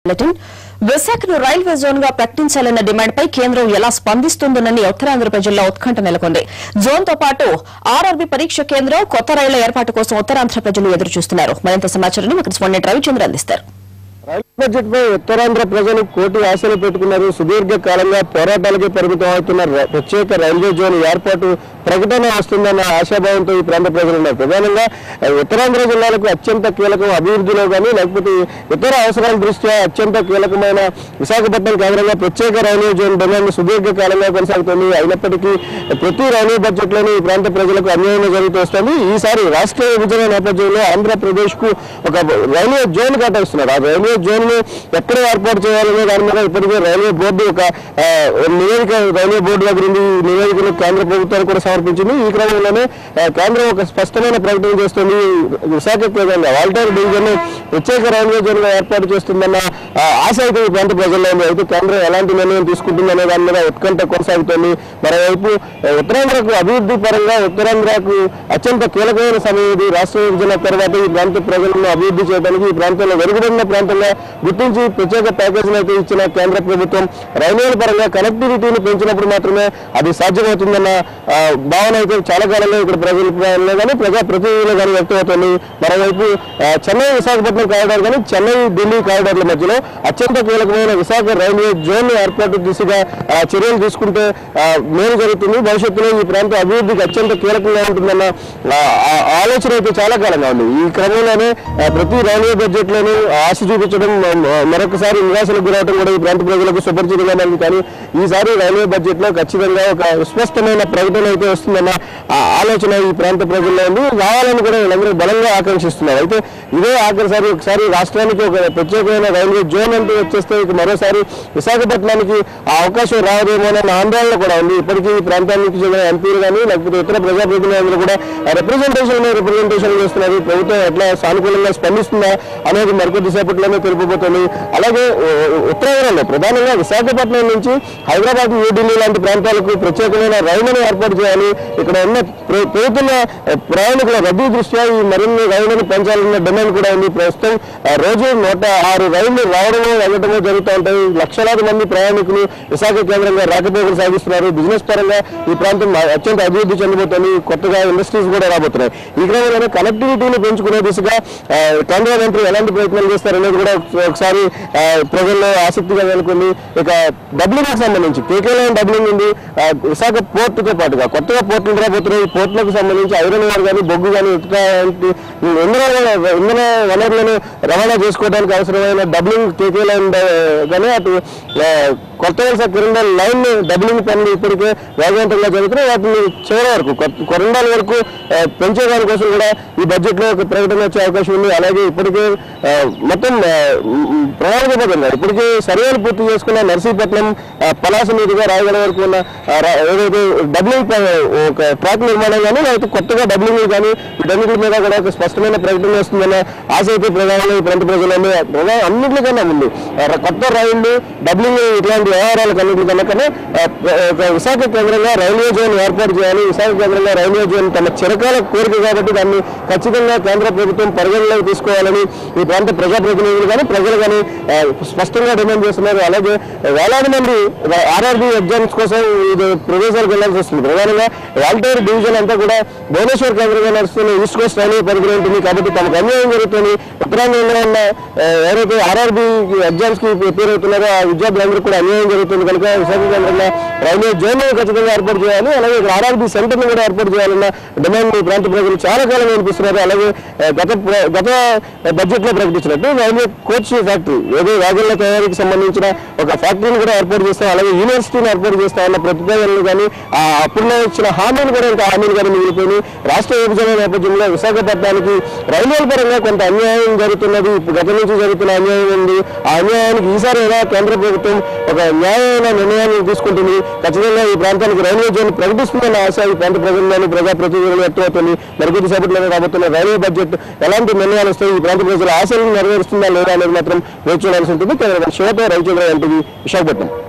bulletin విశాఖను railway zone గా ప్రకటించాలన్న డిమాండ్పై కేంద్రం ఎలా స్పందిస్తుందోనని ఉత్తరాంధ్ర ప్రజల్లో ఉత్కంఠ నెలకొంది జోన్ తో పాటు ఆర్ఆర్బీ పరీక్ష కేంద్రం కొత్త రైళ్ల ఏర్పాటు కోసం ఉత్తరాంధ్ర ప్రజలు ఎదురు చూస్తున్నారు మరింత సమాచారాన్ని మా కరెస్పాండెంట్ రవిచంద్ర అందిస్తారు రైలు బడ్జెట్ పై ఉత్తరాంధ్ర ప్రజలు కోటి ఆశలు పెట్టుకున్నారు సుదీర్ఘ కాలంగా పోరాటాలకే పరిమితం అవుతున్న ర- ప్రత్యేక రైల్వే జోన్ ఏర్పాటు ప్రకటన వస్తుందన్న ఆశాభావంతో ఈ ప్రాంత ప్రజలు ఉన్నారు ప్రధానంగా ఆ, ఉత్తరాంధ్ర జిల్లాలకు అత్యంత కీలకం అభివృద్ధిలో కానీ లేకపోతే ఇతర అవసరాల దృష్ట్యా అత్యంత కీలకమైన విశాఖపట్నం కేంద్రంగా ప్రత్యేక రైల్వే జోన్ డిమాండ్ సుదీర్ఘ కాలంగా కొనసాగుతుంది అయినప్పటికీ ప్రతి రైల్వే బడ్జెట్లోనూ ఈ ప్రాంత ప్రజలకు అన్యాయం జరుగుతూ వస్తుంది ఈసారి రాష్ట్ర విభజన నేపథ్యంలో ఆంధ్రప్రదేశ్ కు ఒక రైల్వే జోన్ కేటాయిస్తున్నారు ఆ రైల్వే జోన్ ను ఎక్కడ ఏర్పాటు చేయాలనే దాని మీద ఇప్పటికే రైల్వే బోర్డు ఒక ఆ, నివేదిక రైల్వే బోర్డు దగ్గర ఉంది ఈ నివేదికను కేంద్ర ప్రభుత్వానికి కూడా సమర్పించింది ఈ క్రమంలోనే ఆ, కేంద్రం ఒక స్పష్టమైన ప్రకటన చేస్తుంది విశాఖ కేంద్రంగా వాల్టేర్ డివిజన్ ప్రత్యేక రైల్వే జోన్ గా ఏర్పాటు చేస్తుందన్న ఆ, ఆశ అయితే ఈ ప్రాంత ప్రజల్లో ఉంది అయితే కేంద్రం ఎలాంటి నిర్ణయం తీసుకుంటుందనే దాని మీద ఉత్కంఠ కొనసాగుతోంది మరోవైపు ఆ, ఉత్తరాంధ్రకు అభివృద్ధి పరంగా ఉత్తరాంధ్రకు అత్యంత కీలకమైన సమయం ఇది రాష్ట్ర విభజన తర్వాత ఈ ప్రాంత ప్రజలను అభివృద్ధి చేయడానికి ఈ ప్రాంతంలో వెనుకబడిన ప్రాంతంగా గుర్తించి ప్రత్యేక ప్యాకేజీని అయితే ఇచ్చిన కేంద్ర ప్రభుత్వం రైల్వేల పరంగా కనెక్టివిటీని పెంచినప్పుడు మాత్రమే అది సాధ్యమవుతుందన్న ఆ, భావన అయితే చాలా కాలంగా ఇక్కడ ప్రజల్లో కానీ ప్రజా ప్రతినిధులు కానీ వ్యక్తమవుతుంది మరోవైపు ఆ, చెన్నై విశాఖపట్నం కారిడార్ కానీ చెన్నై ఢిల్లీ కారిడార్ల మధ్యలో అత్యంత కీలకమైన విశాఖ రైల్వే జోన్ ఏర్పాటు దిశగా ఆ, చర్యలు తీసుకుంటే ఆ, మేలు జరుగుతుంది భవిష్యత్తులో ఈ ప్రాంత అభివృద్ధికి అత్యంత కీలకంగా ఉంటుందన్న ఆ, ఆ ఆలోచన అయితే చాలా కాలంగా ఉంది ఈ క్రమంలోనే ఆ, ప్రతి రైల్వే బడ్జెట్ లోనూ ఆశ చూపించడం మ- మ- మరొకసారి నిరాశలకు గురవడం కూడా ఈ ప్రాంత ప్రజలకు సుపరిచితంగా ఉంది కానీ ఈసారి రైల్వే బడ్జెట్ లో ఖచ్చితంగా ఒక స్పష్టమైన ప్రకటన అయితే వస్తుందన్న ఆ ఆలోచన ఈ ప్రాంత ప్రజల్లో ఉంది రావాలని కూడా వీళ్ళందరూ బలంగా ఆకాంక్షిస్తున్నారు అయితే ఇదే ఆఖరిసారి ఒకసారి రాష్ట్రానికి ఒక ప్రత్యేకమైన రైల్వే జోన్ అంటూ వచ్చేస్తే ఇక మరోసారి విశాఖపట్నానికి ఆ అవకాశం రాదేమోనన్న ఆందోళన కూడా ఉంది ఇప్పటికీ ఈ ప్రాంతానికి చెందిన ఎంపీలు కానీ లేకపోతే ఇతర ప్రజాప్రతినిధులు కూడా రిప్రజెంటేషన్ రిప్రజెంటేషన్ చేస్తున్నారు ప్రభుత్వం ఎట్లా సానుకూలంగా స్పందిస్తుందా అనేది మరికొద్ది సేపట్లోనే తెలుపబోతోంది అలాగే ఉ- ఉత్తరాంధ్రలో ప్రధానంగా విశాఖపట్నం నుంచి హైదరాబాద్ న్యూఢిల్లీ లాంటి ప్రాంతాలకు ప్రత్యేకమైన రైళ్లను ఏర్పాటు చేయాలి ఇక్కడ ఉన్న పె- పెరుగుతున్న ఆ, ప్రయాణికుల రద్దీ దృష్ట్యా ఈ మరిన్ని రైళ్లను పెంచాలన్న డిమాండ్ కూడా ఉంది ప్రస్తుతం ఆ, రోజు నూట ఆరు రైళ్లు రావడమో వెళ్ళటమో జరుగుతూ ఉంటాయి లక్షలాది మంది ప్రయాణికులు విశాఖ కేంద్రంగా రాకపోకలు సాగిస్తున్నారు బిజినెస్ పరంగా ఈ ప్రాంతం అత్యంత అభివృద్ధి చెందబోతోంది కొత్తగా ఇండస్ట్రీస్ కూడా రాబోతున్నాయి ఈ క్రమంలోనే కనెక్టివిటీని పెంచుకునే దిశగా ఆ, కేంద్ర మంత్రి ఎలాంటి ప్రయత్నాలు చేస్తారనేది కూడా ఒక- ఒకసారి ఆ, ప్రజల్లో ఆసక్తిగా నెలకొంది ఇక డబ్లింగ్ సంబంధించి కేకే లైన్ డబ్లింగ్ ఉంది ఆ, విశాఖ పోర్టుతో పాటుగా కొత్తగా పోర్టులు రాబోతున్నాయి ఈ పోర్టులకు సంబంధించి ఐరన్ వార్ కానీ బొగ్గు కానీ ఇటుక వంటి ఇంధన ఇంధన వనరులను రవాణా చేసుకోవడానికి అవసరమైన డబ్లింగ్ కేకే లైన్ డ- కానీ అటు ఆ, కొత్త వలస కిరండాల లైన్ డబ్లింగ్ పనులు ఇప్పటికే వేగవంతంగా జరుగుతున్నాయి వాటిని చివరి వరకు కొత్త- కొరండాల వరకు ఆ, పెంచే దానికోసం కూడా ఈ బడ్జెట్ లో ఒక ప్రకటన వచ్చే అవకాశం ఉంది అలాగే ఇప్పటికే ఆ, మొత్తం ఆ, మ్, ప్రణాళికబద్ధంగా ఇప్పటికే సర్వేలు పూర్తి చేసుకున్న నర్సీపట్నం ఆ, పలాస మీదుగా రాయగడ వరకు ఉన్న ఆ, రా- ఏదైతే డబ్లింగ్ ప- ఒక ట్రాక్ నిర్మాణం కానీ లేకపోతే కొత్తగా డబ్లింగ్ కానీ వీటన్నిటి మీద కూడా ఒక స్పష్టమైన ప్రకటన వస్తుందన్న ఆశ అయితే ప్రధానంగా ఈ ప్రాంత ప్రజలందరూ ప్రధాన అన్నింటికన్నా ముందు ఆ, ర- కొత్త రైళ్లు డబ్లింగ్ ఇట్లాంటి వ్యవహారాలకు అన్నింటికన్నా కన్నా ఆ, ప్ర- ఒక విశాఖ కేంద్రంగా రైల్వే జోన్ ఏర్పాటు చేయాలి విశాఖ కేంద్రంగా రైల్వే జోన్ తమ చిరకాల కోరిక కాబట్టి దాన్ని ఖచ్చితంగా కేంద్ర ప్రభుత్వం పరిగణలోకి తీసుకోవాలని ఈ ప్రాంత ప్రజాప్రతినిధులు కానీ ప్రజలు కానీ ఆ, స్పష్టంగా డిమాండ్ చేస్తున్నారు అలాగే వేలాది మంది ఆర్ఆర్బీ ఎగ్జామ్స్ కోసం ఇది ప్రదేశాలకు వెళ్లాల్సి వస్తుంది ప్రధానంగా వాల్టేర్ డివిజన్ అంతా కూడా భువనేశ్వర్ కేంద్రంగా నడుస్తున్న ఈస్ట్ కోస్ట్ రైల్వే పరిధిలో ఉంటుంది కాబట్టి తమకు అన్యాయం జరుగుతుంది ఉత్తరాంధ్రలో ఉన్న ఆ, ఎవరైతే ఆర్ఆర్బీ ఎగ్జామ్స్ కి ప్రిపేర్ అవుతున్నారో ఆ విద్యార్థులందరూ కూడా అన్యాయం జరుగుతుంది కనుక విశాఖ కేంద్రంగా రైల్వే జోన్ ఖచ్చితంగా ఏర్పాటు చేయాలి అలాగే ఇక్కడ ఆర్ఆర్బీ సెంటర్ కూడా ఏర్పాటు చేయాలన్న డిమాండ్ ఈ ప్రాంత ప్రజలు చాలా కాలం వినిపిస్తున్నారు అలాగే ఆ, గత ప్ర- గత బడ్జెట్ లో ప్రకటించినట్టు రైల్వే కోచ్ ఫ్యాక్టరీ ఏదో వ్యాగన్ల తయారీకి సంబంధించిన ఒక ఫ్యాక్టరీని కూడా ఏర్పాటు చేస్తాం అలాగే యూనివర్సిటీని ఏర్పాటు చేస్తామన్న ప్రతిపాదనలు కానీ ఆ అప్పుడులో ఇచ్చిన హామీలు కూడా ఇంకా హామీలు కానీ మిగిలిపోయినాయి రాష్ట్ర విభజన నేపథ్యంలో విశాఖపట్నానికి రైల్వేల పరంగా కొంత అన్యాయం జరుగుతున్నది ఇప్పుడు గత నుంచి జరుగుతున్న అన్యాయం ఉంది ఆ అన్యాయానికి ఈసారి ఎలా కేంద్ర ప్రభుత్వం ఒక న్యాయమైన నిర్ణయాన్ని తీసుకుంటుంది ఖచ్చితంగా ఈ ప్రాంతానికి రైల్వే జోన్ ప్రకటిస్తుందన్న ఆశ ఈ ప్రాంత ప్రజల్లోని ప్రజాప్రతినిధులు వ్యక్తమవుతుంది మరికొద్ది సేపట్లోనే రాబోతున్న రైల్వే బడ్జెట్ ఎలాంటి నిర్ణయాలు వస్తాయి ఈ ప్రాంత ప్రజల ఆశలను నెరవేరుస్తుందా లేదా అనేది మాత్రం వేచి చూడాల్సి ఉంటుంది కేంద్ర శివతో రవిచంద్ర ఎన్టీవీ విశాఖపట్నం